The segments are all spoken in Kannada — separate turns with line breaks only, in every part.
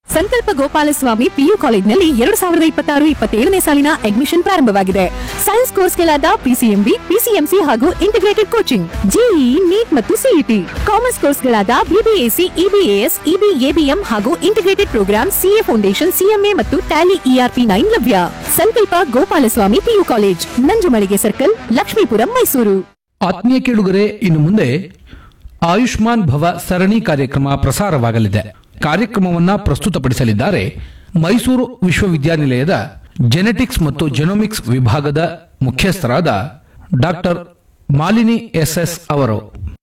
ಸಂಕಲ್ಪ ಗೋಪಾಲಸ್ವಾಮಿ ಪಿಯು ಕಾಲೇಜ್ನಲ್ಲಿ ಎರಡು ಸಾವಿರದ ಇಪ್ಪತ್ತಾರು ಇಪ್ಪತ್ತೇಳನೇ ಸಾಲಿನ ಅಡ್ಮಿಷನ್ ಪ್ರಾರಂಭವಾಗಿದೆ ಸೈನ್ಸ್ ಕೋರ್ಸ್ಗಳಾದ ಪಿಸಿಎಂಬಿ ಪಿಸಿಎಂಸಿ ಹಾಗೂ ಇಂಟಿಗ್ರೇಟೆಡ್ ಕೋಚಿಂಗ್ ಜೆಇಇ ನೀಟ್ ಮತ್ತು ಸಿಇಟಿ ಕಾಮರ್ಸ್ ಕೋರ್ಸ್ಗಳಾದ ಬಿಬಿಎಸಿ ಇಬಿಎಎಸ್ ಇಬಿಎಬಿಎಂ ಹಾಗೂ integrated program CA foundation CMA ಮತ್ತು ಟ್ಯಾಲಿ ಇಆರ್ಪಿ ನೈನ್ ಲಭ್ಯ Sankalpa Gopalaswamy PU college Nanjumalige circle Lakshmipuram Mysuru
ಆತ್ಮೀಯ ಕೇಳುಗರೆ ಇನ್ನು ಮುಂದೆ ಆಯುಷ್ಮಾನ್ ಭವ ಸರಣಿ ಕಾರ್ಯಕ್ರಮ ಪ್ರಸಾರವಾಗಲಿದೆ ಕಾರ್ಯಕ್ರಮವನ್ನ ಪ್ರಸ್ತುತಪಡಿಸಲಿದ್ದಾರೆ ಮೈಸೂರು ವಿಶ್ವವಿದ್ಯಾನಿಲಯದ ಜೆನೆಟಿಕ್ಸ್ ಮತ್ತು ಜೆನೋಮಿಕ್ಸ್ ವಿಭಾಗದ ಮುಖ್ಯಸ್ಥರಾದ ಡಾಕ್ಟರ್ ಮಾಲಿನಿ ಎಸ್ಎಸ್ ಅವರು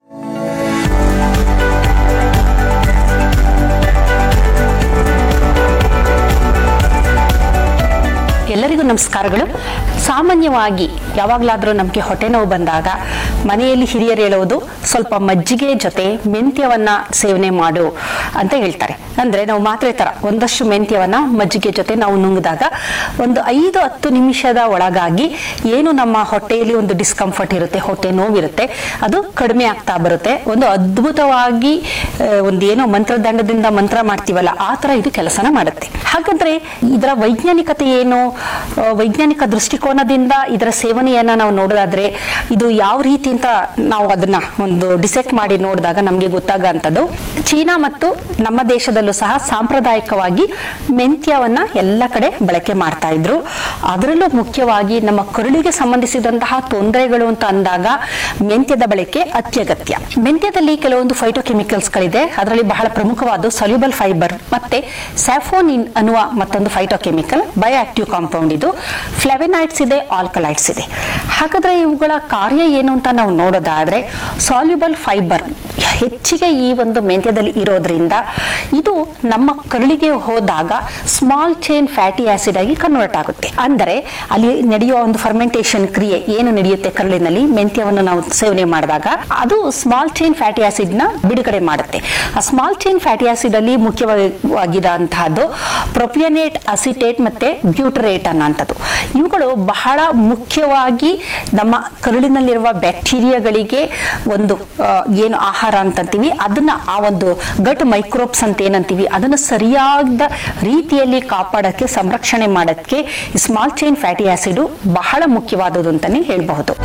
ಎಲ್ಲರಿಗೂ ನಮಸ್ಕಾರಗಳು ಸಾಮಾನ್ಯವಾಗಿ ಯಾವಾಗಲಾದರೂ ನಮಗೆ ಹೊಟ್ಟೆ ನೋವು ಬಂದಾಗ ಮನೆಯಲ್ಲಿ ಹಿರಿಯರು ಹೇಳುವುದು ಸ್ವಲ್ಪ ಮಜ್ಜಿಗೆ ಜೊತೆ ಮೆಂತ್ಯವನ್ನ ಸೇವನೆ ಮಾಡು ಅಂತ ಹೇಳ್ತಾರೆ ಅಂದ್ರೆ ನಾವು ಮಾತ್ರೆ ತರ ಒಂದಷ್ಟು ಮೆಂತ್ಯವನ್ನ ಮಜ್ಜಿಗೆ ಜೊತೆ ನಾವು ನುಂಗಿದಾಗ ಒಂದು ಐದು ಹತ್ತು ನಿಮಿಷದ ಒಳಗಾಗಿ ಏನು ನಮ್ಮ ಹೊಟ್ಟೆಯಲ್ಲಿ ಒಂದು ಡಿಸ್ಕಂಫರ್ಟ್ ಇರುತ್ತೆ ಹೊಟ್ಟೆ ನೋವಿರುತ್ತೆ ಅದು ಕಡಿಮೆ ಆಗ್ತಾ ಬರುತ್ತೆ ಒಂದು ಅದ್ಭುತವಾಗಿ ಆ, ಒಂದು ಏನೋ ಮಂತ್ರದಂಡದಿಂದ ಮಂತ್ರ ಮಾಡ್ತೀವಲ್ಲ ಆ ತರ ಇದು ಕೆಲಸನ ಮಾಡುತ್ತೆ ಹಾಗಾದ್ರೆ ಇದರ ವೈಜ್ಞಾನಿಕತೆ ಏನು ಆ, ವೈಜ್ಞಾನಿಕ ದೃಷ್ಟಿಕೋನದಿಂದ ಇದರ ಸೇವನೆಯನ್ನ ನಾವು ನೋಡೋದಾದ್ರೆ ಇದು ಯಾವ ರೀತಿ ಅಂತ ನಾವು ಅದನ್ನ ಒಂದು ಡಿಸೆಕ್ಟ್ ಮಾಡಿ ನೋಡಿದಾಗ ನಮಗೆ ಗೊತ್ತಾಗಂಥದ್ದು ಚೀನಾ ಮತ್ತು ನಮ್ಮ ದೇಶದಲ್ಲೂ ಸಹ ಸಾಂಪ್ರದಾಯಿಕವಾಗಿ ಮೆಂತ್ಯವನ್ನ ಎಲ್ಲ ಕಡೆ ಬಳಕೆ ಮಾಡ್ತಾ ಇದ್ರು ಅದರಲ್ಲೂ ಮುಖ್ಯವಾಗಿ ನಮ್ಮ ಕರುಳಿಗೆ ಸಂಬಂಧಿಸಿದಂತಹ ತೊಂದರೆಗಳು ಅಂತ ಅಂದಾಗ ಮೆಂತ್ಯದ ಬಳಕೆ ಅತ್ಯಗತ್ಯ ಮೆಂತ್ಯದಲ್ಲಿ ಕೆಲವೊಂದು ಫೈಟೋಕೆಮಿಕಲ್ಸ್ ಗಳಿದೆ ಅದರಲ್ಲಿ ಬಹಳ ಪ್ರಮುಖವಾದ ಸೊಲ್ಯೂಬಲ್ ಫೈಬರ್ ಮತ್ತೆ ಸ್ಯಾಫೋನಿನ್ ಅನ್ನುವ ಮತ್ತೊಂದು ಫೈಟೋಕೆಮಿಕಲ್ ಬಯೋಆಕ್ಟಿವ್ ಕಾಂಪೌಂಡ್ ಇದು ಫ್ಲೆವೆನೈಟ್ಸ್ ಇದೆ ಆಲ್ಕಲೈಟ್ಸ್ ಇದೆ ಹಾಗಾದ್ರೆ ಇವುಗಳ ಕಾರ್ಯ ಏನು ಅಂತ ನಾವು ನೋಡೋದಾದ್ರೆ ಸಾಲ್ಯುಬಲ್ ಫೈಬರ್ ಹೆಚ್ಚಿಗೆ ಈ ಒಂದು ಮೆಂತ್ಯದಲ್ಲಿ ಇರೋದ್ರಿಂದ ಇದು ನಮ್ಮ ಕರುಳಿಗೆ ಹೋದಾಗ ಸ್ಮಾಲ್ ಚೈನ್ ಫ್ಯಾಟಿ ಆಸಿಡ್ ಆಗಿ ಕನ್ವರ್ಟ್ ಆಗುತ್ತೆ ಅಂದರೆ ಅಲ್ಲಿ ನಡೆಯುವ ಒಂದು ಫರ್ಮೆಂಟೇಷನ್ ಕ್ರಿಯೆ ಏನು ನಡೆಯುತ್ತೆ ಕರುಳಿನಲ್ಲಿ ಮೆಂತ್ಯವನ್ನು ನಾವು ಸೇವನೆ ಮಾಡಿದಾಗ ಅದು ಸ್ಮಾಲ್ ಚೈನ್ ಫ್ಯಾಟಿ ಆಸಿಡ್ ನ ಬಿಡುಗಡೆ ಮಾಡುತ್ತೆ ಆ ಸ್ಮಾಲ್ ಚೈನ್ ಫ್ಯಾಟಿ ಆಸಿಡ್ ಅಲ್ಲಿ ಮುಖ್ಯವಾಗಿರುವಂತಹದ್ದು ಪ್ರೊಪಿಯನೇಟ್ ಅಸಿಟೇಟ್ ಮತ್ತೆ ಬ್ಯೂಟರೇಟ್ ಅನ್ನೋಂಥದ್ದು ಇವುಗಳು ಬಹಳ ಮುಖ್ಯವಾಗಿ ನಮ್ಮ ಕರುಳಿನಲ್ಲಿರುವ ಬ್ಯಾಕ್ಟೀರಿಯಾಗಳಿಗೆ ಒಂದು ಆ, ಏನು ಆಹಾರ ಅಂತಂತೀವಿ ಅದನ್ನ ಆ ಒಂದು ಗಟ್ ಮೈಕ್ರೋಬ್ಸ್ ಅಂತ ಏನಂತೀವಿ ಅದನ್ನು ಸರಿಯಾದ ರೀತಿಯಲ್ಲಿ ಕಾಪಾಡಕ್ಕೆ ಸಂರಕ್ಷಣೆ ಮಾಡೋಕ್ಕೆ ಸ್ಮಾಲ್ ಚೈನ್ ಫ್ಯಾಟಿ ಆಸಿಡ್ ಬಹಳ ಮುಖ್ಯವಾದದ್ದು ಅಂತಾನೆ ಹೇಳಬಹುದು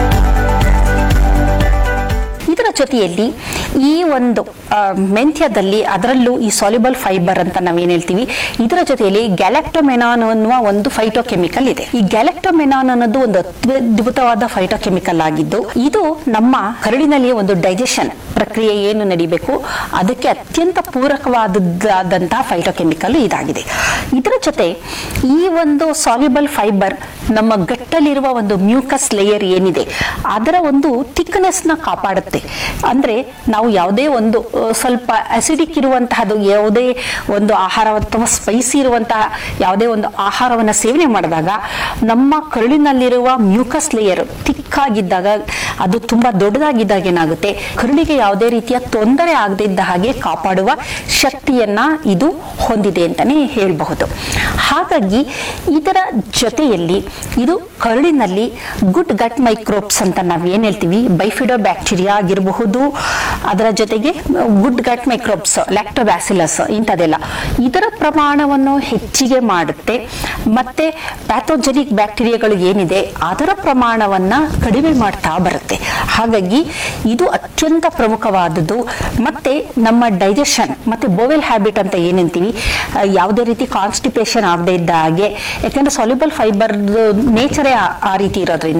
ಇದರ ಜೊತೆಯಲ್ಲಿ ಈ ಒಂದು ಆ, ಮೆಂತ್ಯದಲ್ಲಿ ಅದರಲ್ಲೂ ಈ ಸಾಲ್ಯುಬಲ್ ಫೈಬರ್ ಅಂತ ನಾವೇನ್ ಹೇಳ್ತೀವಿ ಇದರ ಜೊತೆಯಲ್ಲಿ ಗ್ಯಾಲಕ್ಟೊಮೆನಾನ್ ಅನ್ನುವ ಒಂದು ಫೈಟೋಕೆಮಿಕಲ್ ಇದೆ ಈ ಗ್ಯಾಲಕ್ಟೊಮೆನಾನ್ ಅನ್ನೋದು ಒಂದು ಅದ್ಭುತವಾದ ಫೈಟೋಕೆಮಿಕಲ್ ಆಗಿದ್ದು ಇದು ನಮ್ಮ ಕರಳಿನಲ್ಲಿ ಒಂದು ಡೈಜೆಷನ್ ಪ್ರಕ್ರಿಯೆ ಏನು ನಡಿಬೇಕು ಅದಕ್ಕೆ ಅತ್ಯಂತ ಪೂರಕವಾದದ್ದಾದಂತಹ ಫೈಟೋಕೆಮಿಕಲ್ ಇದಾಗಿದೆ ಇದರ ಜೊತೆ ಈ ಒಂದು ಸಾಲ್ಯುಬಲ್ ಫೈಬರ್ ನಮ್ಮ ಗಟ್ಟಲ್ಲಿರುವ ಒಂದು ಮ್ಯೂಕಸ್ ಲೇಯರ್ ಏನಿದೆ ಅದರ ಒಂದು ಥಿಕ್ನೆಸ್ ನ ಕಾಪಾಡುತ್ತೆ ಅಂದ್ರೆ ನಾವು ಯಾವುದೇ ಒಂದು ಆ, ಸ್ವಲ್ಪ ಅಸಿಡಿಕ್ ಇರುವಂತಹದ್ದು ಯಾವುದೇ ಒಂದು ಆಹಾರ ಅಥವಾ ಸ್ಪೈಸಿ ಇರುವಂತಹ ಯಾವುದೇ ಒಂದು ಆಹಾರವನ್ನ ಸೇವನೆ ಮಾಡಿದಾಗ ನಮ್ಮ ಕರುಳಿನಲ್ಲಿರುವ ಮ್ಯೂಕಸ್ ಲೇಯರ್ ತಿಕ್ಕಾಗಿದ್ದಾಗ ಅದು ತುಂಬಾ ದೊಡ್ಡದಾಗಿದ್ದಾಗ ಏನಾಗುತ್ತೆ ಕರುಳಿಗೆ ಯಾವುದೇ ರೀತಿಯ ತೊಂದರೆ ಆಗದಿದ್ದ ಹಾಗೆ ಕಾಪಾಡುವ ಶಕ್ತಿಯನ್ನ ಇದು ಹೊಂದಿದೆ ಅಂತಾನೆ ಹೇಳಬಹುದು ಹಾಗಾಗಿ ಇದರ ಜೊತೆಯಲ್ಲಿ ಇದು ಕರುಳಿನಲ್ಲಿ ಗುಡ್ ಗಟ್ ಮೈಕ್ರೋಬ್ಸ್ ಅಂತ ನಾವು ಏನ್ ಹೇಳ್ತೀವಿ ಬೈಫಿಡೋ ಬ್ಯಾಕ್ಟೀರಿಯಾ ಆಗಿರಬಹುದು ಅದರ ಜೊತೆಗೆ ಗುಡ್ ಗಟ್ ಮೈಕ್ರೋಬ್ಸ್ ಲ್ಯಾಕ್ಟೋಬ್ಯಾಸಿಲಸ್ ಇಂಥದೆಲ್ಲ ಇದರ ಪ್ರಮಾಣವನ್ನು ಹೆಚ್ಚಿಗೆ ಮಾಡುತ್ತೆ ಮತ್ತೆ ಪ್ಯಾಥೋಜೆನಿಕ್ ಬ್ಯಾಕ್ಟೀರಿಯಾಗಳು ಏನಿದೆ ಅದರ ಪ್ರಮಾಣವನ್ನ ಕಡಿಮೆ ಮಾಡ್ತಾ ಬರುತ್ತೆ ಹಾಗಾಗಿ ಇದು ಅತ್ಯಂತ ಪ್ರಮುಖವಾದದ್ದು ಮತ್ತೆ ನಮ್ಮ ಡೈಜೆಷನ್ ಮತ್ತೆ ಬೋವೆಲ್ ಹ್ಯಾಬಿಟ್ ಅಂತ ಏನಂತೀವಿ ಆ, ಯಾವುದೇ ರೀತಿ ಕಾನ್ಸ್ಟಿಪೇಷನ್ ಆಗದೆ ಇದ್ದ ಹಾಗೆ ಯಾಕಂದ್ರೆ ಸಾಲ್ಯುಬಲ್ ಫೈಬರ್ ನೇಚರೇ ಆ ರೀತಿ ಇರೋದ್ರಿಂದ